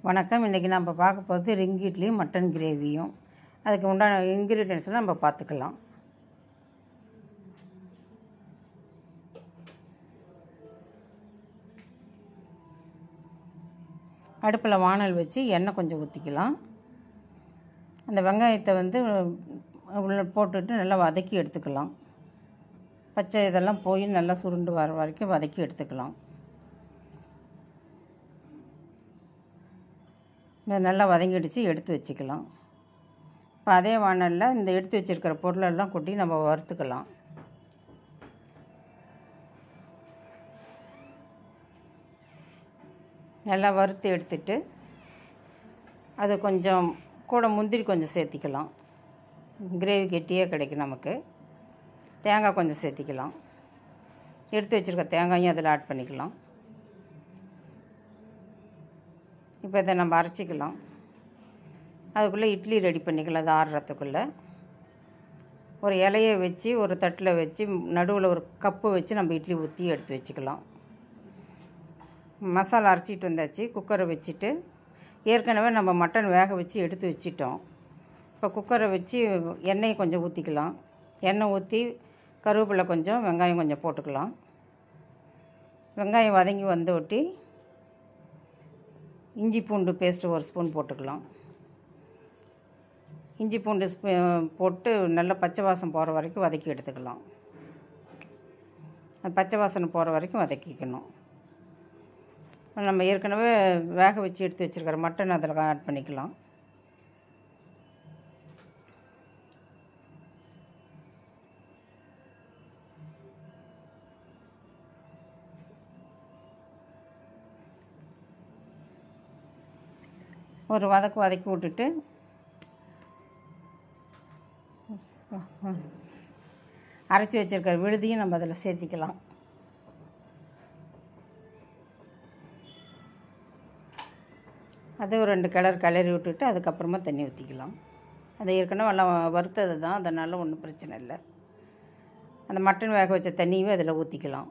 வணக்கம் இன்றைக்கி நம்ம பார்க்க போகிறது ரிங் இட்லியும் மட்டன் கிரேவியும் அதுக்கு உண்டான இன்க்ரீடியன்ஸ்லாம் நம்ம பார்த்துக்கலாம் அடுப்பில் வானல் வச்சு எண்ணெய் கொஞ்சம் ஊற்றிக்கலாம் அந்த வெங்காயத்தை வந்து உள்ள போட்டுட்டு நல்லா வதக்கி எடுத்துக்கலாம் பச்சை இதெல்லாம் போய் நல்லா சுருண்டு வர வரைக்கும் வதக்கி எடுத்துக்கலாம் இது நல்லா வதங்கிடுச்சு எடுத்து வச்சுக்கலாம் இப்போ அதே வானலில் இந்த எடுத்து வச்சுருக்கிற பொருளெல்லாம் கொட்டி நம்ம வறுத்துக்கலாம் நல்லா வறுத்து எடுத்துட்டு அது கொஞ்சம் கூட முந்திரி கொஞ்சம் சேர்த்திக்கலாம் கிரேவி கெட்டியே கிடைக்கும் நமக்கு தேங்காய் கொஞ்சம் சேர்த்திக்கலாம் எடுத்து வச்சுருக்க தேங்காயும் அதில் ஆட் பண்ணிக்கலாம் இப்போ இதை நம்ம அரைச்சிக்கலாம் அதுக்குள்ளே இட்லி ரெடி பண்ணிக்கலாம் அது ஆடுறதுக்குள்ளே ஒரு இலையை வச்சு ஒரு தட்டில் வச்சு நடுவில் ஒரு கப்பு வச்சு நம்ம இட்லி ஊற்றி எடுத்து வச்சுக்கலாம் மசாலா அரைச்சிட்டு வந்தாச்சு குக்கரை வச்சுட்டு ஏற்கனவே நம்ம மட்டன் வேக வச்சு எடுத்து வச்சிட்டோம் இப்போ குக்கரை வச்சு எண்ணெயை கொஞ்சம் ஊற்றிக்கலாம் எண்ணெய் ஊற்றி கருவேப்பிலை கொஞ்சம் வெங்காயம் கொஞ்சம் போட்டுக்கலாம் வெங்காயம் வதங்கி வந்து ஒட்டி இஞ்சி பூண்டு பேஸ்ட்டு ஒரு ஸ்பூன் போட்டுக்கலாம் இஞ்சி பூண்டு ஸ்பூ போட்டு நல்லா பச்சை வாசம் போகிற வரைக்கும் வதக்கி எடுத்துக்கலாம் அது பச்சை வாசனை போகிற வரைக்கும் வதக்கிக்கணும் நம்ம ஏற்கனவே வேக வச்சு எடுத்து வச்சுருக்கிற மட்டன் அதில் ஆட் பண்ணிக்கலாம் ஒரு வதக்கு வதக்கி விட்டுட்டு அரைச்சி வச்சுருக்கிற விழுதியும் நம்ம அதில் சேர்த்திக்கலாம் அது ஒரு ரெண்டு கிளறு கிளறி விட்டுட்டு அதுக்கப்புறமா தண்ணி ஊற்றிக்கலாம் அது ஏற்கனவே எல்லாம் வறுத்தது தான் அதனால் ஒன்றும் பிரச்சனை இல்லை அந்த மட்டன் வேக வச்ச தண்ணியும் அதில் ஊற்றிக்கலாம்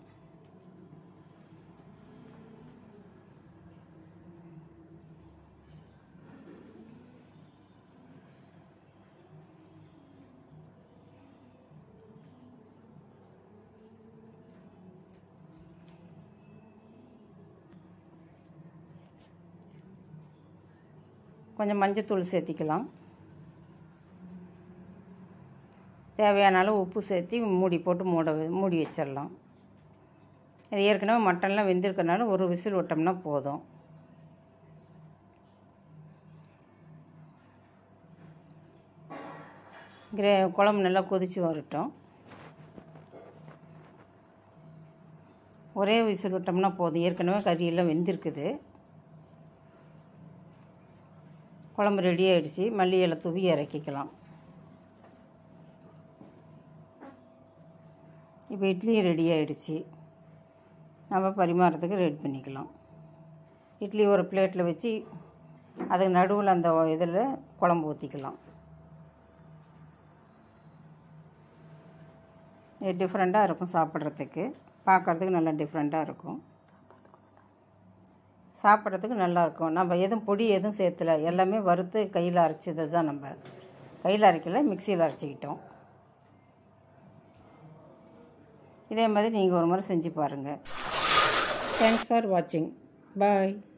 கொஞ்சம் மஞ்சத்தூள் சேர்த்திக்கலாம் தேவையான அளவு உப்பு சேர்த்தி மூடி போட்டு மூட மூடி வச்சிடலாம் இது ஏற்கனவே மட்டன்லாம் வெந்திருக்கனால ஒரு விசில் விட்டோம்னா போதும் கிரே குழம்பு நல்லா கொதித்து வரட்டும் ஒரே விசில் விட்டோம்னா போதும் ஏற்கனவே கறியெல்லாம் வெந்திருக்குது குழம்பு ரெடி ஆகிடுச்சு மல்லி இலை தூவி இறக்கிக்கலாம் இப்போ இட்லியும் ரெடி ஆகிடுச்சு நம்ம பரிமாறத்துக்கு ரெடி பண்ணிக்கலாம் இட்லி ஒரு பிளேட்டில் வச்சு அதுக்கு நடுவில் அந்த இதில் குழம்பு ஊற்றிக்கலாம் இது டிஃப்ரெண்ட்டாக இருக்கும் சாப்பிட்றதுக்கு பார்க்குறதுக்கு நல்லா டிஃப்ரெண்ட்டாக இருக்கும் சாப்பிட்றதுக்கு நல்லாயிருக்கும் நம்ம எதுவும் பொடி எதுவும் சேர்த்துல எல்லாமே வறுத்து கையில் அரைச்சது தான் நம்ம கையில் அரைக்கல மிக்சியில் அரைச்சிக்கிட்டோம் இதே மாதிரி நீங்கள் ஒரு முறை செஞ்சு பாருங்கள் தேங்க்ஸ் ஃபார் வாட்சிங் பாய்